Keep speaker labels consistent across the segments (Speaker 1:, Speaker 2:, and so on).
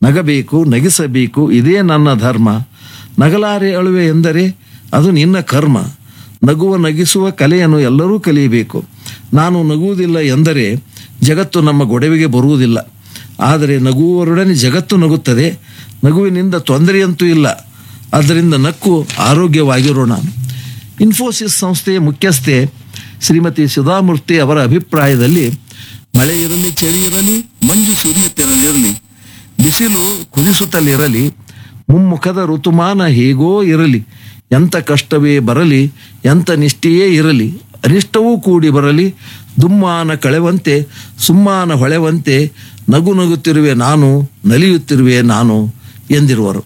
Speaker 1: ನಗಬೇಕು ನಗಿಸಬೇಕು ಇದೇ ನನ್ನ ಧರ್ಮ ನಗಲಾರೆ ಅಳುವೆ ಎಂದರೆ ಅದು ನಿನ್ನ ಕರ್ಮ ನಗುವ ನಗಿಸುವ ಕಲೆಯನ್ನು ಎಲ್ಲರೂ ಕಲಿಯಬೇಕು ನಾನು ನಗುವುದಿಲ್ಲ ಎಂದರೆ ಜಗತ್ತು ನಮ್ಮ ಗೊಡವೆಗೆ ಬರುವುದಿಲ್ಲ ಆದರೆ ನಗುವವರೊಡನೆ ಜಗತ್ತು ನಗುತ್ತದೆ ನಗುವಿನಿಂದ ತೊಂದರೆಯಂತೂ ಇಲ್ಲ ಆದ್ದರಿಂದ ನಕ್ಕು ಆರೋಗ್ಯವಾಗಿರೋಣ ಇನ್ಫೋಸಿಸ್ ಸಂಸ್ಥೆಯ ಮುಖ್ಯಸ್ಥೆ ಶ್ರೀಮತಿ ಸುಧಾಮೂರ್ತಿ ಅವರ ಅಭಿಪ್ರಾಯದಲ್ಲಿ ಮಳೆ ಇರಲಿ ಚಳಿ ಇರಲಿ ಮಂಜು ಸುರಿಯುತ್ತಿರಲಿರಲಿ ಬಿಸಿಲು ಕುದಿಸುತ್ತಲಿರಲಿ ಮುಮ್ಮುಖದ ಋತುಮಾನ ಹೇಗೋ ಇರಲಿ ಎಂಥ ಕಷ್ಟವೇ ಬರಲಿ ಎಂಥ ನಿಷ್ಠೆಯೇ ಇರಲಿ ಅನಿಷ್ಟವೂ ಕೂಡಿ ಬರಲಿ ದುಮ್ಮಾನ ಕಳೆವಂತೆ ಸುಮ್ಮಾನ ಹೊಳೆವಂತೆ ನಗು ನಗುತ್ತಿರುವೆ ನಾನು ನಲಿಯುತ್ತಿರುವೆ ನಾನು ಎಂದಿರುವರು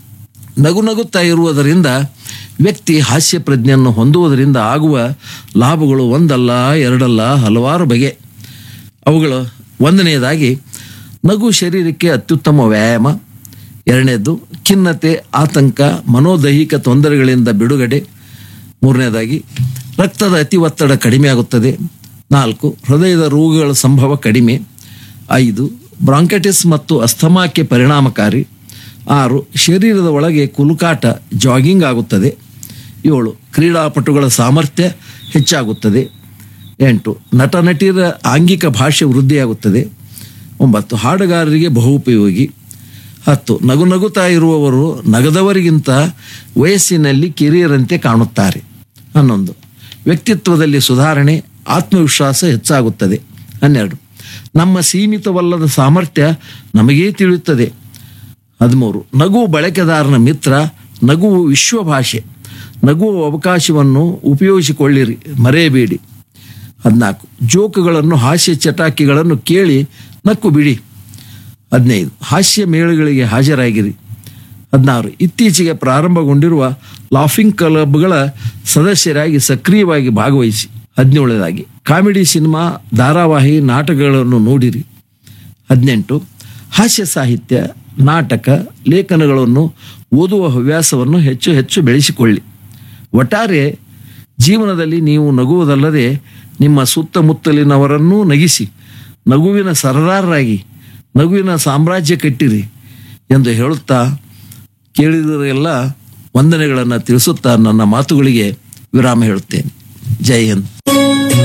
Speaker 1: ನಗು ನಗುತ್ತಾ ಇರುವುದರಿಂದ ವ್ಯಕ್ತಿ ಹಾಸ್ಯ ಪ್ರಜ್ಞೆಯನ್ನು ಹೊಂದುವುದರಿಂದ ಆಗುವ ಲಾಭಗಳು ಒಂದಲ್ಲ ಎರಡಲ್ಲ ಹಲವಾರು ಬಗೆ ಅವುಗಳು ಒಂದನೆಯದಾಗಿ ನಗು ಶರೀರಕ್ಕೆ ಅತ್ಯುತ್ತಮ ವ್ಯಾಯಾಮ ಎರಡನೇದು ಖಿನ್ನತೆ ಆತಂಕ ಮನೋದೈಹಿಕ ತೊಂದರೆಗಳಿಂದ ಬಿಡುಗಡೆ ಮೂರನೇದಾಗಿ ರಕ್ತದ ಅತಿ ಒತ್ತಡ ಕಡಿಮೆಯಾಗುತ್ತದೆ ನಾಲ್ಕು ಹೃದಯದ ರೋಗಗಳ ಸಂಭವ ಕಡಿಮೆ ಐದು ಬ್ರಾಂಕೈಟಿಸ್ ಮತ್ತು ಅಸ್ಥಮಾಕ್ಕೆ ಪರಿಣಾಮಕಾರಿ ಆರು ಶರೀರದ ಒಳಗೆ ಕುಲುಕಾಟ ಜಾಗಿಂಗ್ ಆಗುತ್ತದೆ ಏಳು ಕ್ರೀಡಾಪಟುಗಳ ಸಾಮರ್ಥ್ಯ ಹೆಚ್ಚಾಗುತ್ತದೆ ಎಂಟು ನಟ ನಟಿಯರ ಆಂಗಿಕ ಭಾಷೆ ವೃದ್ಧಿಯಾಗುತ್ತದೆ ಒಂಬತ್ತು ಹಾಡುಗಾರರಿಗೆ ಬಹುಪಯೋಗಿ ಹತ್ತು ನಗು ನಗುತ್ತಾ ಇರುವವರು ನಗದವರಿಗಿಂತ ವಯಸ್ಸಿನಲ್ಲಿ ಕಿರಿಯರಂತೆ ಕಾಣುತ್ತಾರೆ ಹನ್ನೊಂದು ವ್ಯಕ್ತಿತ್ವದಲ್ಲಿ ಸುಧಾರಣೆ ಆತ್ಮವಿಶ್ವಾಸ ಹೆಚ್ಚಾಗುತ್ತದೆ ಹನ್ನೆರಡು ನಮ್ಮ ಸೀಮಿತವಲ್ಲದ ಸಾಮರ್ಥ್ಯ ನಮಗೇ ತಿಳಿಯುತ್ತದೆ ಹದಿಮೂರು ನಗು ಬಳಕೆದಾರನ ಮಿತ್ರ ನಗುವು ವಿಶ್ವ ಭಾಷೆ ನಗುವ ಅವಕಾಶವನ್ನು ಉಪಯೋಗಿಸಿಕೊಳ್ಳಿರಿ ಮರೆಯಬೇಡಿ ಹದಿನಾಲ್ಕು ಜೋಕುಗಳನ್ನು ಹಾಸ್ಯ ಚಟಾಕಿಗಳನ್ನು ಕೇಳಿ ನಕ್ಕು ಬಿಡಿ ಹದಿನೈದು ಹಾಸ್ಯ ಮೇಳಗಳಿಗೆ ಹಾಜರಾಗಿರಿ ಹದಿನಾರು ಇತ್ತೀಚೆಗೆ ಪ್ರಾರಂಭಗೊಂಡಿರುವ ಲಾಫಿಂಗ್ ಕ್ಲಬ್ಗಳ ಸದಸ್ಯರಾಗಿ ಸಕ್ರಿಯವಾಗಿ ಭಾಗವಹಿಸಿ ಹದಿನೇಳನೇದಾಗಿ ಕಾಮಿಡಿ ಸಿನಿಮಾ ಧಾರಾವಾಹಿ ನಾಟಕಗಳನ್ನು ನೋಡಿರಿ ಹದಿನೆಂಟು ಹಾಸ್ಯ ಸಾಹಿತ್ಯ ನಾಟಕ ಲೇಖನಗಳನ್ನು ಓದುವ ಹವ್ಯಾಸವನ್ನು ಹೆಚ್ಚು ಹೆಚ್ಚು ಬೆಳೆಸಿಕೊಳ್ಳಿ ಒಟ್ಟಾರೆ ಜೀವನದಲ್ಲಿ ನೀವು ನಗುವುದಲ್ಲದೆ ನಿಮ್ಮ ಸುತ್ತಮುತ್ತಲಿನವರನ್ನೂ ನಗಿಸಿ ನಗುವಿನ ಸರದಾರರಾಗಿ ನಗುವಿನ ಸಾಮ್ರಾಜ್ಯ ಕಟ್ಟಿರಿ ಎಂದು ಹೇಳುತ್ತಾ ಕೇಳಿದರೆಲ್ಲ ವಂದನೆಗಳನ್ನು ತಿಳಿಸುತ್ತಾ ನನ್ನ ಮಾತುಗಳಿಗೆ ವಿರಾಮ ಹೇಳುತ್ತೇನೆ ಜೈ ಹಿಂದ್